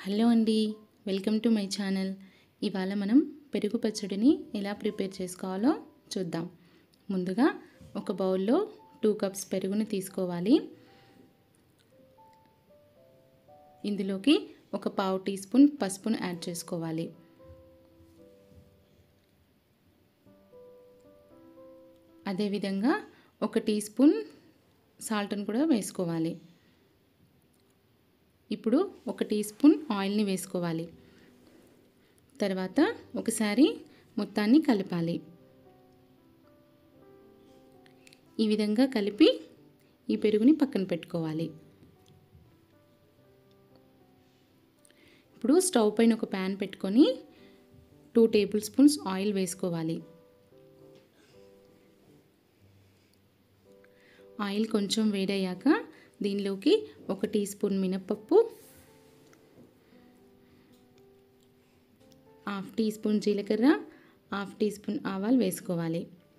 hello అండి welcome to my channel ఇవాళ మనం పెరుగు పచ్చడిని ఎలా ప్రిపేర్ చేసుకోవాలో చూద్దాం ముందుగా ఒక బౌల్లో టూ కప్స్ పెరుగుని తీసుకోవాలి ఇందులోకి ఒక పావు టీ స్పూన్ పసుపును యాడ్ చేసుకోవాలి అదేవిధంగా ఒక టీ స్పూన్ సాల్ట్ని కూడా వేసుకోవాలి ఇప్పుడు ఒక టీ స్పూన్ ఆయిల్ని వేసుకోవాలి తర్వాత ఒకసారి మొత్తాన్ని కలపాలి ఈ విధంగా కలిపి ఈ పెరుగుని పక్కన పెట్టుకోవాలి ఇప్పుడు స్టవ్ పైన ఒక ప్యాన్ పెట్టుకొని టూ టేబుల్ స్పూన్స్ ఆయిల్ వేసుకోవాలి ఆయిల్ కొంచెం వేడయ్యాక దీనిలోకి ఒక టీ స్పూన్ మినప్పప్పు హాఫ్ టీ స్పూన్ జీలకర్ర హాఫ్ టీ స్పూన్ ఆవాలు వేసుకోవాలి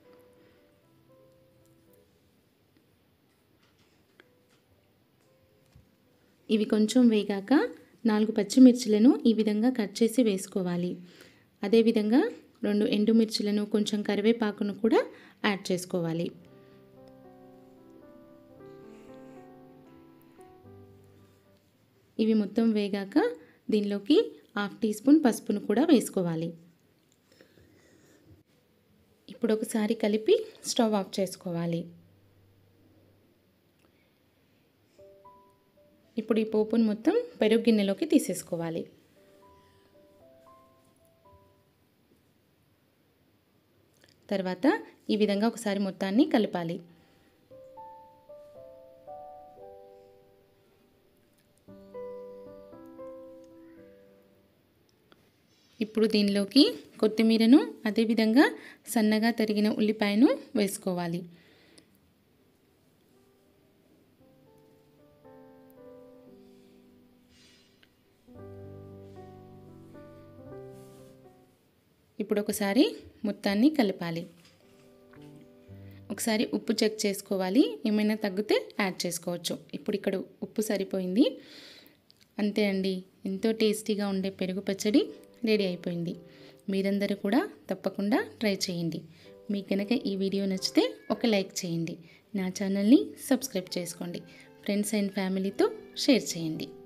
ఇవి కొంచెం వేగాక నాలుగు పచ్చిమిర్చిలను ఈ విధంగా కట్ చేసి వేసుకోవాలి అదేవిధంగా రెండు ఎండుమిర్చిలను కొంచెం కరివేపాకును కూడా యాడ్ చేసుకోవాలి ఇవి మొత్తం వేగాక దీనిలోకి హాఫ్ టీ స్పూన్ పసుపును కూడా వేసుకోవాలి ఇప్పుడు ఒకసారి కలిపి స్టవ్ ఆఫ్ చేసుకోవాలి ఇప్పుడు ఈ పోపును మొత్తం పెరుగు గిన్నెలోకి తీసేసుకోవాలి తర్వాత ఈ విధంగా ఒకసారి మొత్తాన్ని కలపాలి ఇప్పుడు దీనిలోకి కొత్తిమీరను అదేవిధంగా సన్నగా తరిగిన ఉల్లిపాయను వేసుకోవాలి ఇప్పుడు ఒకసారి మొత్తాన్ని కలపాలి ఒకసారి ఉప్పు చెక్ చేసుకోవాలి ఏమైనా తగ్గితే యాడ్ చేసుకోవచ్చు ఇప్పుడు ఇక్కడ ఉప్పు సరిపోయింది అంతే అండి ఎంతో టేస్టీగా ఉండే పెరుగు పచ్చడి రెడీ అయిపోయింది మీరందరూ కూడా తప్పకుండా ట్రై చేయండి మీకు కనుక ఈ వీడియో నచ్చితే ఒక లైక్ చేయండి నా ఛానల్ని సబ్స్క్రైబ్ చేసుకోండి ఫ్రెండ్స్ అండ్ ఫ్యామిలీతో షేర్ చేయండి